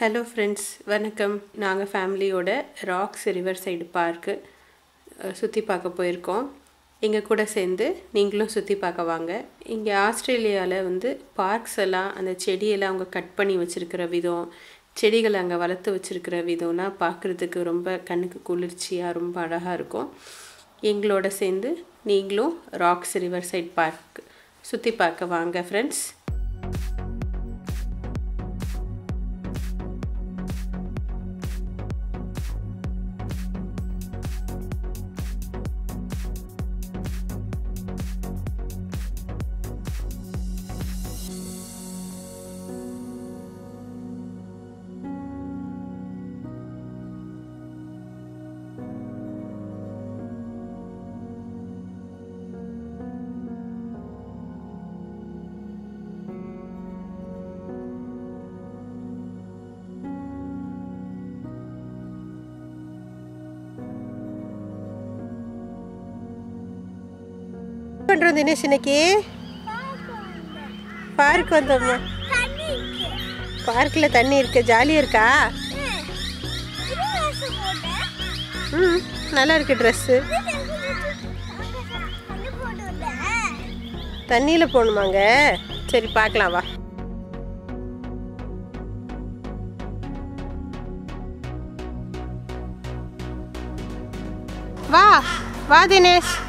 hello friends வணக்கம் நாங்கள் ஃபேமிலியோட ராக்ஸ் ரிவர் சைடு பார்க்கு சுற்றி பார்க்க போயிருக்கோம் எங்கள் கூட சேர்ந்து நீங்களும் சுற்றி பார்க்க வாங்க இங்கே ஆஸ்திரேலியாவில் வந்து பார்க்ஸ் எல்லாம் அந்த செடியெல்லாம் அவங்க கட் பண்ணி வச்சுருக்கிற விதம் செடிகளை அங்கே வளர்த்து வச்சுருக்கிற விதம்லாம் பார்க்குறதுக்கு ரொம்ப கண்ணுக்கு குளிர்ச்சியாக ரொம்ப அழகாக இருக்கும் எங்களோட சேர்ந்து நீங்களும் ராக்ஸ் ரிவர் சைட் பார்க் சுற்றி பார்க்க வாங்க ஃப்ரெண்ட்ஸ் பண்ணுறோம் தினேஷ் இன்னைக்கு பார்க் வந்தோம்மா பார்க்கில் தண்ணி இருக்கு ஜாலியாக இருக்கா ம் நல்லா இருக்கு ட்ரெஸ்ஸு தண்ணியில் போகணுமாங்க சரி பார்க்கலாம் வா வா வா தினேஷ்